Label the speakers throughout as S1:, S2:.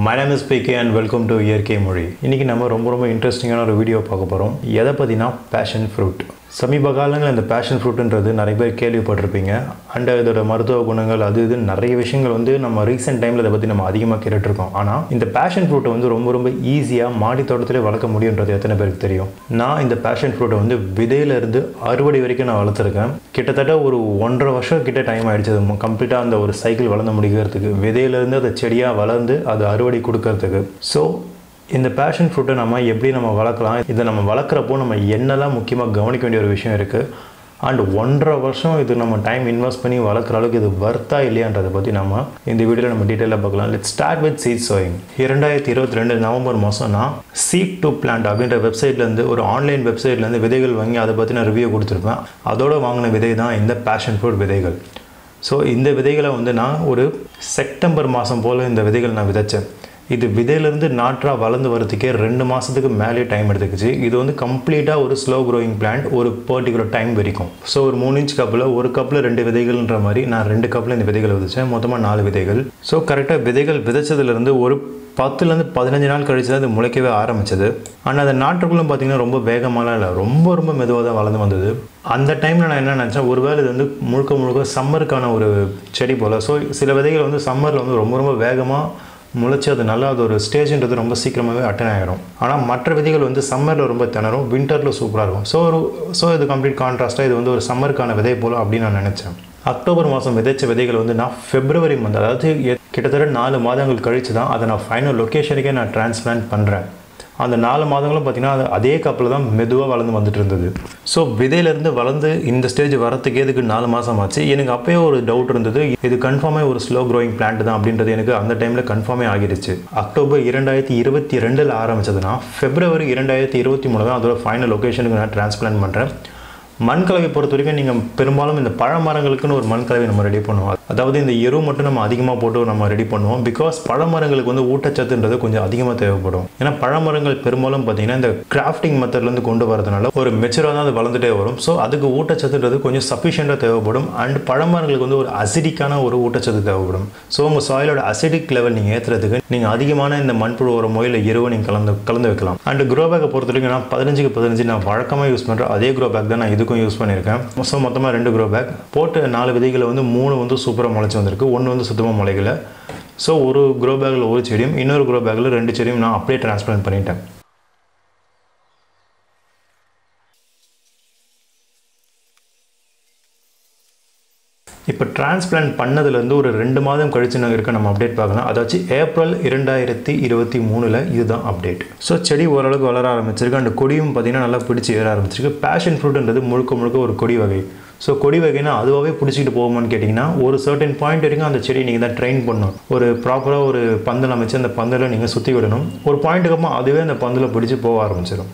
S1: my name is PK and welcome to இயற்கை மொழி இன்றைக்கி நம்ம ரொம்ப ரொம்ப இன்ட்ரெஸ்டிங்கான ஒரு வீடியோ பார்க்க போகிறோம் எதை பற்றினா பேஷன் ஃப்ரூட் சமீப காலங்களில் இந்த பேஷன் ஃப்ரூட்டுன்றது நிறைய பேர் கேள்விப்பட்டிருப்பீங்க அண்ட் இதோட மருத்துவ குணங்கள் அது இது நிறைய விஷயங்கள் வந்து நம்ம ரீசெண்ட் டைமில் இதை பற்றி நம்ம அதிகமாக கேட்டுட்ருக்கோம் ஆனால் இந்த பேஷன் ஃப்ரூட்டை வந்து ரொம்ப ரொம்ப ஈஸியாக மாடி தோட்டத்திலே வளர்க்க முடியுன்றது எத்தனை பேருக்கு தெரியும் நான் இந்த பேஷன் ஃப்ரூட்டை வந்து விதையிலேருந்து அறுவடை வரைக்கும் நான் வளர்த்துருக்கேன் கிட்டத்தட்ட ஒரு ஒன்றரை வருஷம் கிட்ட டைம் ஆயிடுச்சு அது கம்ப்ளீட்டாக அந்த ஒரு சைக்கிள் வளர்ந்து முடிக்கிறதுக்கு விதையிலேருந்து அது செடியாக வளர்ந்து அது அறுவடை கொடுக்கறதுக்கு ஸோ இந்த பேஷன் ஃப்ரூட்டை நம்ம எப்படி நம்ம வளர்க்கலாம் இதை நம்ம வளர்க்குறப்போ நம்ம என்னெல்லாம் முக்கியமாக கவனிக்க வேண்டிய ஒரு விஷயம் இருக்குது அண்ட் ஒன்றரை வருஷம் இது நம்ம டைம் இன்வெஸ்ட் பண்ணி வளர்க்குற அளவுக்கு இது வர்த்தா இல்லையான்றதை பற்றி நம்ம இந்த வீடியோவில் நம்ம டீட்டெயிலாக பார்க்கலாம் let start with seed sowing இரண்டாயிரத்தி இருபத்தி ரெண்டு நவம்பர் மாதம் நான் சீட் டு பிளான்ட் அப்படின்ற வெப்சைட்லேருந்து ஒரு ஆன்லைன் வெப்சைட்லேருந்து விதைகள் வாங்கி அதை பற்றி நான் ரிவ்யூ கொடுத்துருப்பேன் அதோட வாங்கின விதை தான் இந்த பேஷன் ஃப்ரூட் விதைகள் ஸோ இந்த விதைகளை வந்து நான் ஒரு செப்டம்பர் மாதம் போல் இந்த விதைகள் நான் விதைச்சேன் இது விதையிலேருந்து நாற்றாக வளர்ந்து வரதுக்கே ரெண்டு மாதத்துக்கு மேலே டைம் எடுத்துக்கிச்சு இது வந்து கம்ப்ளீட்டாக ஒரு ஸ்லோ க்ரோயிங் பிளான்ட் ஒரு பர்டிகுலர் டைம் வரைக்கும் ஸோ ஒரு மூணு இன்ச் கப்பில் ஒரு கப்பில் ரெண்டு விதைகள்ன்ற மாதிரி நான் ரெண்டு கப்பில் இந்த விதைகள் விதைச்சேன் மொத்தமாக நாலு விதைகள் ஸோ கரெக்டாக விதைகள் விதைச்சதுலேருந்து ஒரு பத்துலேருந்து பதினஞ்சு நாள் கழிச்சு தான் அது முளைக்கவே ஆரம்பிச்சது ஆனால் அந்த நாட்டுக்குள்ளும் பார்த்தீங்கன்னா ரொம்ப வேகமாலாம் இல்லை ரொம்ப ரொம்ப மெதுவாக தான் வளர்ந்து வந்தது அந்த டைமில் நான் என்ன நினச்சேன் ஒருவேளை இது வந்து முழுக்க முழுக்க சம்மருக்கான ஒரு செடி போல் ஸோ சில விதைகள் வந்து சம்மரில் வந்து ரொம்ப ரொம்ப வேகமாக முளைச்சி அது நல்லா அது ஒரு ஸ்டேஜ்ன்றது ரொம்ப சீக்கிரமாகவே அட்டன் ஆகிடும் ஆனால் மற்ற விதைகள் வந்து சம்மரில் ரொம்ப திணறும் விண்டரில் சூப்பராக இருக்கும் ஸோ ஒரு ஸோ இது கம்ப்ளீட் கான்ட்ராஸ்ட்டாக இது வந்து ஒரு சம்மருக்கான விதை போல அப்படின்னு நான் நினச்சேன் அக்டோபர் மாதம் விதைச்ச விதைகள் வந்து நான் ஃபெப்ரவரி மந்த் அதாவது கிட்டத்தட்ட நாலு மாதங்கள் கழித்து தான் அதை நான் ஃபைனல் லொக்கேஷனுக்கே நான் டிரான்ஸ்பிளான்ட் பண்ணுறேன் அந்த நாலு மாதங்களும் பார்த்திங்கன்னா அது அதே கப்பில் தான் மெதுவாக வளர்ந்து வந்துட்டு இருந்தது ஸோ விதையிலேருந்து வளர்ந்து இந்த ஸ்டேஜ் வரத்துக்கு எதுக்கு நாலு மாதம் ஆச்சு எனக்கு அப்போயே ஒரு டவுட் இருந்தது இது கன்ஃபார்மே ஒரு ஸ்லோ க்ரோயிங் பிளான்ட் தான் அப்படின்றது எனக்கு அந்த டைமில் கன்ஃபார்மே ஆகிடுச்சு அக்டோபர் இரண்டாயிரத்தி இருபத்தி ரெண்டில் ஆரம்பிச்சதுன்னா ஃபெப்ரவரி இரண்டாயிரத்தி இருபத்தி மூணு தான் அதோட ஃபைனல் லொக்கேஷனுக்கு நான் டிரான்ஸ்பிளான்ட் பண்ணுறேன் மண்கலவை பொறுத்த வரைக்கும் நீங்கள் பெரும்பாலும் இந்த பழ மரங்களுக்குன்னு ஒரு மண்கலவை நம்ம ரெடி பண்ணுவோம் அதாவது இந்த எரு மட்டும் நம்ம அதிகமாக போட்டு நம்ம ரெடி பண்ணுவோம் பிகாஸ் பழமரங்களுக்கு வந்து ஊட்டச்சத்துன்றது கொஞ்சம் அதிகமாக தேவைப்படும் ஏன்னா பழமரங்கள் பெரும்பாலும் பார்த்தீங்கன்னா இந்த கிராஃப்டிங் மெத்தட்லேருந்து கொண்டு வரதுனால ஒரு மெச்சூராக தான் அது வளர்ந்துட்டே வரும் ஸோ அதுக்கு ஊட்டச்சத்துன்றது கொஞ்சம் சஃபிஷியண்ட்டாக தேவைப்படும் அண்ட் பழமரங்களுக்கு வந்து ஒரு அசிடிக்கான ஒரு ஊட்டச்சத்து தேவைப்படும் ஸோ உங்கள் சாயிலோட அசிடிக் லெவல் நீங்கள் ஏற்றுறதுக்கு நீங்கள் அதிகமான இந்த மண்புழு உரமோ இல்லை எருவோ நீங்கள் கலந்து கலந்து வைக்கலாம் அண்ட் க்ரோ பேக்கை பொறுத்த வரைக்கும் நான் பதினஞ்சுக்கு பதினஞ்சு நான் வழக்கமாக யூஸ் பண்ணுறேன் அதே க்ரோ பேக் தான் நான் இதுக்கும் யூஸ் பண்ணியிருக்கேன் ஸோ மொத்தமாக ரெண்டு க்ரோ பேக் போட்டு நாலு விதைகளை வந்து மூணு வந்து சூப்பராக முளைச்சி வந்திருக்கு ஒன்று வந்து சுத்தமாக முளைக்கல ஸோ ஒரு க்ரோ பேக்கில் ஒரு செடியும் இன்னொரு க்ரோ பேக்கில் ரெண்டு செடியும் நான் அப்படியே டிரான்ஸ்பிளான்ட் பண்ணிட்டேன் இப்போ டிரான்ஸ்பிளான்ட் பண்ணதுலேருந்து ஒரு ரெண்டு மாதம் கழிச்சு நாங்கள் இருக்க நம்ம அப்டேட் பார்க்கலாம் அதாச்சு ஏப்ரல் இரண்டாயிரத்தி இருபத்தி மூணில் இதுதான் அப்டேட் ஸோ செடி ஓரளவுக்கு வளர ஆரம்பிச்சிருக்கு அந்த கொடியும் பார்த்திங்கன்னா நல்லா பிடிச்சி ஏற ஆரம்பிச்சிருக்கு பேஷன் ஃப்ரூட்ன்றது முழுக்க முழுக்க ஒரு கொடி வகை ஸோ கொடி வகைனா அதுவாகவே பிடிச்சிட்டு போகுமான்னு கேட்டிங்கன்னா ஒரு சர்டன் பாயிண்ட் வரைக்கும் அந்த செடியை நீங்கள் தான் ட்ரெயின் பண்ணணும் ஒரு ப்ராப்பராக ஒரு பந்தல் அமைச்சு அந்த பந்தலை நீங்கள் சுற்றி விடணும் ஒரு பாயிண்ட்டுக்கு அப்புறம் அதுவே அந்த பந்தில் பிடிச்சி போக ஆரம்பிச்சிடும்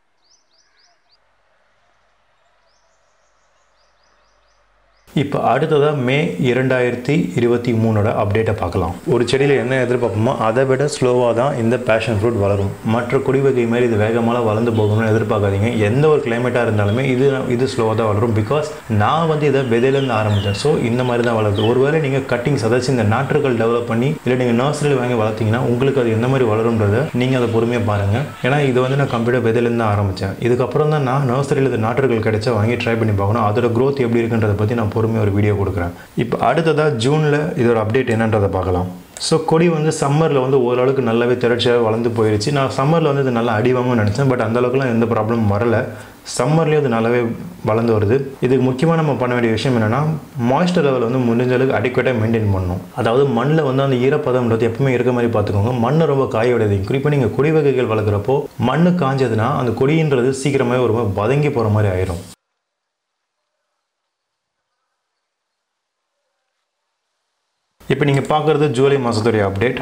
S1: இப்போ அடுத்ததாக மே இரண்டாயிரத்தி இருபத்தி மூணோட அப்டேட்டை பார்க்கலாம் ஒரு செடியில் என்ன எதிர்பார்ப்போமோ அதை விட ஸ்லோவாக தான் இந்த பேஷன் ஃப்ரூட் வளரும் மற்ற கொடி வகை மாதிரி இது வேகமாக வளர்ந்து போகணும்னு எதிர்பார்க்காதீங்க எந்த ஒரு கிளைமேட்டாக இருந்தாலுமே இது இது ஸ்லோவாக தான் வளரும் பிகாஸ் நான் வந்து இதை விதையிலேருந்து ஆரம்பித்தேன் ஸோ இந்த மாதிரி தான் வளருது ஒருவேளை நீங்கள் கட்டிங்ஸ் அதாச்சும் இந்த நாற்றுகள் டெவலப் பண்ணி இல்லை நீங்கள் நர்சரியில் வாங்கி வளர்த்தீங்கன்னா உங்களுக்கு அது எந்த மாதிரி வளருன்றதை நீங்கள் அதை பொறுமையாக பாருங்கள் ஏன்னா இது வந்து நான் கம்ப்யூட்டர் விதையிலேருந்து தான் ஆரம்பித்தேன் இதுக்கப்புறம் தான் நான் நர்சரியில் இது நாற்றுகள் கிடைச்சா வாங்கி ட்ரை பண்ணி பார்க்கணும் அதோட க்ரோத் எப்படி இருக்குன்றதை பற்றி நான் பொறுமையாக ஒரு வீடியோ கொடுக்குறேன் இப்போ அடுத்ததாக ஜூனில் இதோட அப்டேட் என்னன்றதை பார்க்கலாம் ஸோ கொடி வந்து சம்மரில் வந்து ஓரளவுக்கு நல்லாவே திரட்சியாக வளர்ந்து போயிடுச்சு நான் சம்மரில் வந்து இது நல்லா அடிவாங்கன்னு நினச்சேன் பட் அந்தளவுக்குலாம் எந்த ப்ராப்ளமும் வரல சம்மர்லேயும் அது நல்லாவே வளர்ந்து வருது இதுக்கு முக்கியமாக நம்ம பண்ண வேண்டிய விஷயம் என்னென்னா மாய்ஸ்டர் லெவல் வந்து முடிஞ்ச அளவுக்கு அடிக்குவேட்டாக மெயின்டைன் பண்ணணும் அதாவது மண்ணில் வந்து அந்த ஈரப்பதம்ன்றது எப்பவுமே இருக்க மாதிரி பார்த்துக்கோங்க மண்ணை ரொம்ப காய விடாதீங்க குறிப்பாக நீங்கள் கொடி வகைகள் வளர்க்குறப்போ மண் காஞ்சதுன்னா அந்த கொடின்றது சீக்கிரமாகவே ஒரு வதங்கி போகிற மாதிரி ஆயிரும் இப்போ நீங்கள் பார்க்குறது ஜூலை மாதத்துடைய அப்டேட்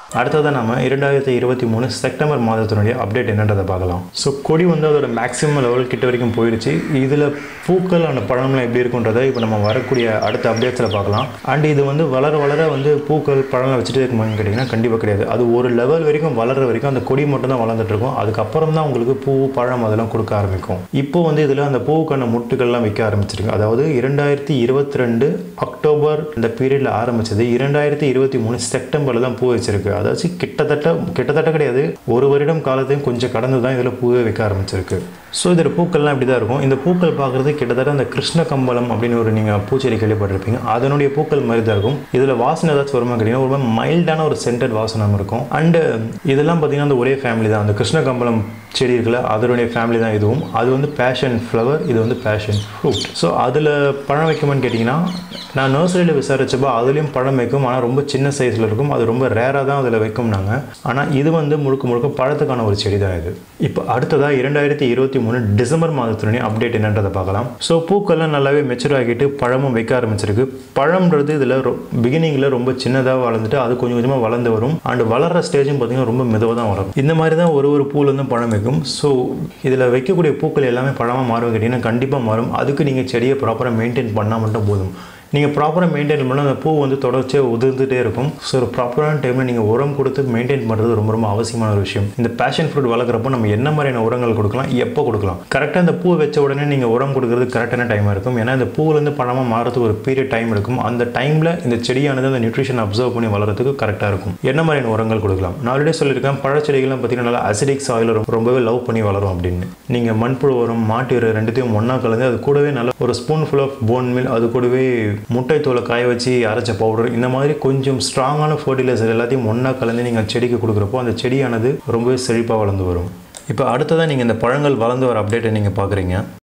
S1: அடுத்ததாக நம்ம இரண்டாயிரத்தி இருபத்தி மூணு செப்டம்பர் மாதத்தினுடைய அப்டேட் என்னன்றதை பார்க்கலாம் ஸோ கொடி வந்து அதோட மேக்ஸிமம் லெவல் கிட்ட வரைக்கும் போயிடுச்சு இதில் பூக்கள் அந்த பழம்லாம் எப்படி இருக்குன்றதை இப்போ நம்ம வரக்கூடிய அடுத்த அப்டேட்ஸில் பார்க்கலாம் அண்ட் இது வந்து வளர வளர வந்து பூக்கள் பழம்லாம் வச்சுட்டே இருக்குமான்னு கேட்டிங்கன்னா கண்டிப்பாக கிடையாது அது ஒரு லெவல் வரைக்கும் வளர்ற வரைக்கும் அந்த கொடி மட்டும் தான் வளர்ந்துட்டு இருக்கும் அதுக்கப்புறம் தான் உங்களுக்கு பூ பழம் அதெல்லாம் கொடுக்க ஆரம்பிக்கும் இப்போ வந்து இதில் அந்த பூவுக்கான முட்டுகள்லாம் வைக்க ஆரம்பிச்சிருக்கு அதாவது இரண்டாயிரத்தி இருபத்தி ரெண்டு அக்டோபர் இந்த பீரியடில் ஆரம்பிச்சது இரண்டாயிரத்தி இருபத்தி மூணு செப்டம்பரில் தான் பூ வச்சிருக்கு அதாச்சும் கிட்டத்தட்ட கிட்டத்தட்ட கிடையாது ஒரு வருடம் காலத்தையும் கொஞ்சம் கடந்து தான் இதில் பூவை வைக்க ஆரம்பிச்சிருக்கு ஸோ இதில் பூக்கள்லாம் இப்படி தான் இருக்கும் இந்த பூக்கள் பார்க்குறது கிட்டத்தட்ட அந்த கிருஷ்ண கம்பளம் அப்படின்னு ஒரு நீங்கள் பூச்செடி கேள்விப்பட்டிருப்பீங்க அதனுடைய பூக்கள் மாதிரி தான் இருக்கும் இதில் வாசனை ஏதாச்சும் வருமா கேட்டிங்கன்னா ஒரு மைல்டான ஒரு சென்டட் வாசனம் இருக்கும் அண்டு இதெல்லாம் பார்த்தீங்கன்னா அந்த ஒரே ஃபேமிலி தான் அந்த கிருஷ்ண கம்பளம் செடி இருக்குல்ல அதனுடைய ஃபேமிலி தான் இதுவும் அது வந்து பேஷன் ஃப்ளவர் இது வந்து பேஷன் ஃப்ரூட் ஸோ அதில் பழம் வைக்குமான்னு கேட்டிங்கன்னா நான் நர்சரியில் விசாரிச்சப்போ அதுலேயும் பழம் வைக்கும் ஆனால் ரொம்ப சின்ன சைஸில் இருக்கும் அது ரொம்ப ரேராக தான் அதில் வைக்கும்னாங்க ஆனால் இது வந்து முழுக்க முழுக்க பழத்துக்கான ஒரு செடி தான் இது இப்போ அடுத்ததாக இரண்டாயிரத்தி இருபத்தி மூணு டிசம்பர் மாதத்துடைய அப்டேட் என்னன்றதை பார்க்கலாம் ஸோ பூக்கள்லாம் நல்லாவே மெச்சூர் ஆகிட்டு பழமும் வைக்க ஆரம்பிச்சிருக்கு பழம்ன்றது இதில் பிகினிங்கில் ரொம்ப சின்னதாக வளர்ந்துட்டு அது கொஞ்சம் கொஞ்சமாக வளர்ந்து வரும் அண்ட் வளர்கிற ஸ்டேஜும் பார்த்தீங்கன்னா ரொம்ப மெதுவாக தான் வளரும் இந்த மாதிரி தான் ஒரு ஒரு பூலேருந்து பழம் வைக்கும் ஸோ இதில் வைக்கக்கூடிய பூக்கள் எல்லாமே பழமாக மாறும் கேட்டிங்கன்னா கண்டிப்பாக மாறும் அதுக்கு நீங்கள் செடியை ப்ராப்பராக மெயின்டைன் பண்ணால் மட்டும் போதும் நீங்கள் ப்ராப்பராக மெயின்டைன் பண்ணால் அந்த பூ வந்து தொடர்ச்சியாக உதிர்ந்துட்டே இருக்கும் ஸோ ஒரு ப்ராப்பரான டைமில் நீங்கள் உரம் கொடுத்து மெயின்டைன் பண்ணுறது ரொம்ப ரொம்ப அவசியமான ஒரு விஷயம் இந்த பேஷன் ஃப்ரூட் வளர்க்குறப்போ நம்ம என்ன மாதிரியான உரங்கள் கொடுக்கலாம் எப்போ கொடுக்கலாம் கரெக்டாக அந்த பூ வச்ச உடனே நீங்கள் உரம் கொடுக்குறது கரெக்டான டைமாக இருக்கும் ஏன்னா இந்த பூவிலேருந்து பழமாக மாறதுக்கு ஒரு பீரியட் டைம் எடுக்கும் அந்த டைமில் இந்த செடியானது அந்த நியூட்ரிஷன் அப்சர்வ் பண்ணி வளர்கிறதுக்கு கரெக்டாக இருக்கும் என்ன மாதிரியான உரங்கள் கொடுக்கலாம் நான் ஆல்ரெடி சொல்லியிருக்கேன் பழச்செடிகள்லாம் பார்த்தீங்கன்னா நல்லா அசிடிக் சாயில் ரொம்பவே லவ் பண்ணி வளரும் அப்படின்னு நீங்கள் மண்புழு உரம் மாட்டு உரம் ரெண்டுத்தையும் ஒன்றா கலந்து அது கூடவே நல்ல ஒரு spoon full of bone meal அது கூடவே முட்டை தோலை காய வச்சு அரைச்ச பவுடர் இந்த மாதிரி கொஞ்சம் ஸ்ட்ராங்கான ஃபர்டிலைசர் எல்லாத்தையும் ஒன்றா கலந்து நீங்கள் செடிக்கு கொடுக்குறப்போ அந்த செடியானது ரொம்பவே செழிப்பாக வளர்ந்து வரும் இப்போ அடுத்ததாக நீங்கள் இந்த பழங்கள் வளர்ந்து வர அப்டேட்டை நீங்கள் பார்க்குறீங்க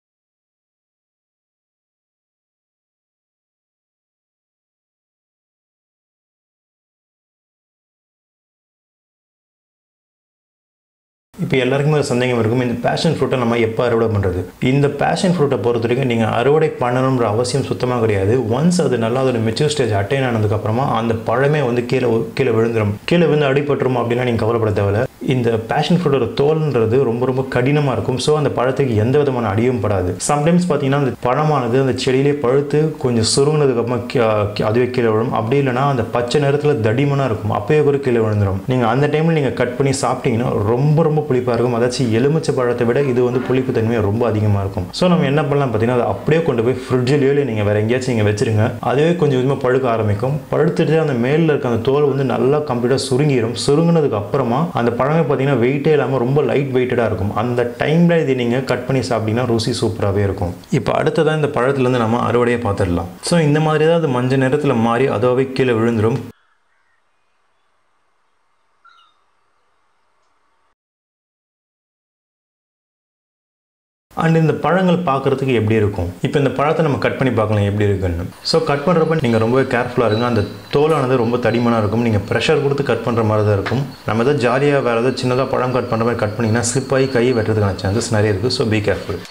S1: இப்போ எல்லாருக்குமே ஒரு சந்தேகம் இருக்கும் இந்த பேஷன் ஃப்ரூட்டை நம்ம எப்போ அறுவடை பண்ணுறது இந்த பேஷன் ஃப்ரூட்டை பொறுத்த வரைக்கும் நீங்கள் அறுவடை பண்ணணுன்ற அவசியம் சுத்தமாக கிடையாது ஒன்ஸ் அது நல்லா அதோட மெச்சூர் ஸ்டேஜ் அட்டைன் ஆனதுக்கப்புறமா அந்த பழமே வந்து கீழே கீழே விழுந்துடும் கீழே விழுந்து அடிபட்டுரும் அப்படின்னா நீங்கள் கவலைப்பட தேவையில்ல இந்த பேஷன் ஃப்ரூட்டோட தோல்ன்றது ரொம்ப ரொம்ப கடினமாக இருக்கும் ஸோ அந்த பழத்துக்கு எந்த விதமான அடியும் படாது சம்டைம்ஸ் பார்த்தீங்கன்னா அந்த பழமானது அந்த செடியிலே பழுத்து கொஞ்சம் சுருங்கினதுக்கப்புறமா அதுவே கீழே விழும் அப்படி இல்லைனா அந்த பச்சை நேரத்தில் தடிமனாக இருக்கும் அப்பயே கூட கீழே விழுந்துடும் நீங்கள் அந்த டைமில் நீங்கள் கட் பண்ணி சாப்பிட்டீங்கன்னா ரொம்ப ரொம்ப புளிப்பாக இருக்கும் அதாச்சும் எலுமிச்சை பழத்தை விட இது வந்து புளிப்பு தன்மை ரொம்ப அதிகமாக இருக்கும் ஸோ நம்ம என்ன பண்ணலாம் பார்த்தீங்கன்னா அதை அப்படியே கொண்டு போய் ஃப்ரிட்ஜிலேயோ இல்லை நீங்கள் வேறு எங்கேயாச்சும் நீங்கள் வச்சிருங்க அதுவே கொஞ்சம் கொஞ்சமாக பழுக்க ஆரம்பிக்கும் பழுத்துட்டு அந்த மேலில் இருக்க அந்த தோல் வந்து நல்லா கம்ப்ளீட்டாக சுருங்கிடும் சுருங்கினதுக்கு அப்புறமா அந்த பழமே பார்த்தீங்கன்னா வெயிட்டே இல்லாமல் ரொம்ப லைட் வெயிட்டடாக இருக்கும் அந்த டைமில் இதை நீங்கள் கட் பண்ணி சாப்பிட்டீங்கன்னா ருசி சூப்பராகவே இருக்கும் இப்போ அடுத்ததான் இந்த பழத்துலேருந்து நம்ம அறுவடையை பார்த்துடலாம் ஸோ இந்த மாதிரி தான் அது மஞ்சள் நேரத்தில் மாறி அதுவாகவே கீழே விழுந்துடும் அண்ட் இந்த பழங்கள் பார்க்குறதுக்கு எப்படி இருக்கும் இப்போ இந்த பழத்தை நம்ம கட் பண்ணி பார்க்கலாம் எப்படி இருக்குன்னு ஸோ கட் பண்ணுறப்ப நீங்கள் ரொம்பவே கேர்ஃபுல்லாக இருங்க அந்த தோலானது ரொம்ப தடிமனாக இருக்கும் நீங்கள் ப்ரெஷர் கொடுத்து கட் பண்ணுற மாதிரி தான் இருக்கும் நம்ம ஏதோ ஜாலியாக வேறு ஏதோ சின்னதாக பழம் கட் பண்ணுற மாதிரி கட் பண்ணிங்கன்னா ஸ்லிப் ஆகி கை வெட்டுறதுக்கான சான்சஸ் நிறைய இருக்குது ஸோ பி கேர்ஃபுல்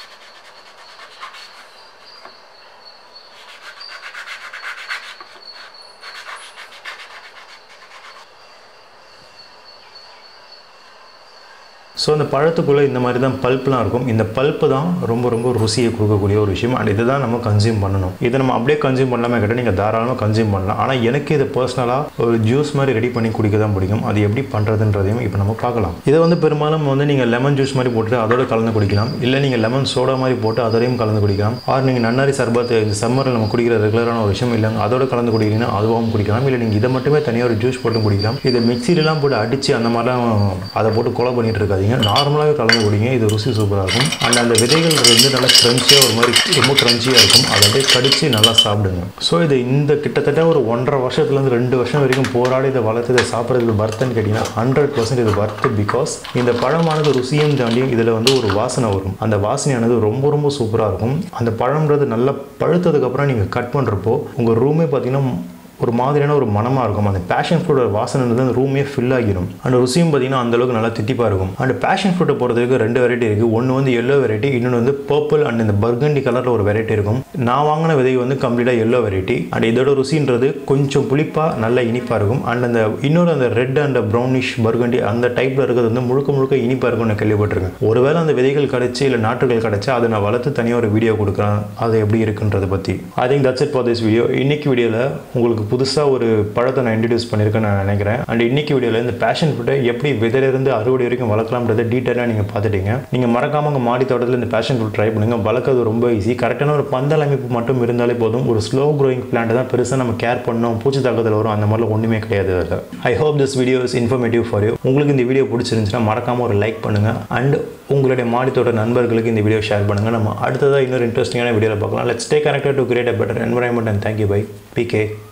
S1: ஸோ அந்த பழத்துக்குள்ளே இந்த மாதிரி தான் பல்ப்லாம் இருக்கும் இந்த பல்ப்பு தான் ரொம்ப ரொம்ப ருசியை கொடுக்கக்கூடிய ஒரு விஷயம் அண்ட் இதை தான் நம்ம கன்சியூம் பண்ணணும் இதை நம்ம அப்படியே கன்சியூம் பண்ணலாமே கேட்டால் நீங்கள் தாராளமாக கன்சியூம் பண்ணலாம் ஆனால் எனக்கு இது பர்சனலாக ஒரு ஜூஸ் மாதிரி ரெடி பண்ணி குடிக்க தான் பிடிக்கும் அது எப்படி பண்ணுறதுன்றதையும் இப்போ நம்ம பார்க்கலாம் இதை வந்து பெரும்பாலும் வந்து நீங்கள் லெமன் ஜூஸ் மாதிரி போட்டு அதோட கலந்து குடிக்கலாம் இல்லை நீங்கள் லெமன் சோடா மாதிரி போட்டு அதோடையும் கலந்து குடிக்கலாம் ஆர் நீங்கள் நன்னாரி சர்பத் இந்த சம்மரில் நம்ம குடிக்கிற ரெகுலரான ஒரு விஷயம் இல்லைங்க அதோட கலந்து குடிக்கிறீங்கன்னா அதுவும் குடிக்கலாம் இல்லை நீங்கள் இதை மட்டுமே தனியாக ஒரு ஜூஸ் போட்டு குடிக்கலாம் இதை மிக்சிலலாம் போட்டு அடித்து அந்த மாதிரிலாம் அதை போட்டு கொலை பண்ணிட்டு இருக்காதீங்க நார்மலாகவே கலந்து குடிங்க இது ருசி சூப்பராக இருக்கும் அண்ட் அந்த விதைகள் வந்து நல்லா க்ரன்ச்சியாக ஒரு மாதிரி ரொம்ப க்ரன்ச்சியாக இருக்கும் அதை அப்படியே கடித்து நல்லா சாப்பிடுங்க ஸோ இது இந்த கிட்டத்தட்ட ஒரு ஒன்றரை வருஷத்துலேருந்து ரெண்டு வருஷம் வரைக்கும் போராடி இதை வளர்த்து இதை சாப்பிட்றதுக்கு வர்த்தன்னு கேட்டிங்கன்னா ஹண்ட்ரட் பர்சன்ட் இது வர்த்து பிகாஸ் இந்த பழமானது ருசியும் தாண்டி இதில் வந்து ஒரு வாசனை வரும் அந்த வாசனையானது ரொம்ப ரொம்ப சூப்பராக இருக்கும் அந்த பழம்ன்றது நல்லா பழுத்ததுக்கப்புறம் நீங்கள் கட் பண்ணுறப்போ உங்கள் ரூமே பார்த்தீங்கன்னா ஒரு மாதிரியான ஒரு மனமாக இருக்கும் அந்த பேஷன் ஃப்ரூட்டோட வாசனைன்றது அந்த ரூமே ஃபில் ஆகிடும் அண்ட் ருசியும் பார்த்தீங்கன்னா அந்த அளவுக்கு நல்லா தித்திப்பாக இருக்கும் அண்ட் பேஷன் ஃப்ரூட்டை பொறுத்தவரைக்கும் ரெண்டு வெரைட்டி இருக்குது ஒன்று வந்து எல்லோ வெரைட்டி இன்னொன்று வந்து பர்பிள் அண்ட் இந்த பர்கண்டி கலரில் ஒரு வெரைட்டி இருக்கும் நான் வாங்கின விதை வந்து கம்ப்ளீட்டாக எல்லோ வெரைட்டி அண்ட் இதோட ருசின்றது கொஞ்சம் புளிப்பாக நல்ல இனிப்பாக இருக்கும் அண்ட் அந்த இன்னொரு அந்த ரெட் அண்ட் ப்ரௌனிஷ் பர்கண்டி அந்த டைப்பில் இருக்கிறது வந்து முழுக்க முழுக்க இனிப்பாக இருக்கும்னு நான் கேள்விப்பட்டிருக்கேன் ஒருவேளை அந்த விதைகள் கிடச்சி இல்லை நாற்றுகள் கிடச்சா அதை நான் வளர்த்து தனியாக ஒரு வீடியோ கொடுக்குறேன் அது எப்படி இருக்குன்றதை பற்றி I think that's it for this video இன்னைக்கு வீடியோவில் உங்களுக்கு புதுசாக ஒரு பழத்தை நான் இன்ட்ரடியூஸ் பண்ணியிருக்கேன்னு நான் நினைக்கிறேன் அண்ட் இன்னைக்கு வீடியோவில் இந்த பேஷன் ஃப்ரூட்டை எப்படி விதையிலிருந்து அறுவடை வரைக்கும் வளர்க்கலாம்ன்றதை டீட்டெயிலாக நீங்கள் பார்த்துட்டீங்க நீங்கள் மறக்காம உங்கள் மாடி தோட்டத்தில் இந்த பேஷன் ஃப்ரூட் ட்ரை பண்ணுங்க வளர்க்கறது ரொம்ப ஈஸி கரெக்டான ஒரு பந்தல் அமைப்பு மட்டும் இருந்தாலே போதும் ஒரு ஸ்லோ க்ரோயிங் பிளான்ட் தான் பெருசாக நம்ம கேர் பண்ணோம் பூச்சி தாக்கத்தில் வரும் அந்த மாதிரிலாம் ஒன்றுமே கிடையாது அதில் I hope this video is informative for you உங்களுக்கு இந்த வீடியோ பிடிச்சிருந்துச்சுன்னா மறக்காம ஒரு லைக் பண்ணுங்கள் அண்ட் உங்களுடைய மாடித்தோட நண்பர்களுக்கு இந்த வீடியோ ஷேர் பண்ணுங்கள் நம்ம அடுத்ததாக இன்னொரு இன்ட்ரெஸ்டிங்கான வீடியோவில் பார்க்கலாம் let's stay connected to create a better environment and thank you bye PK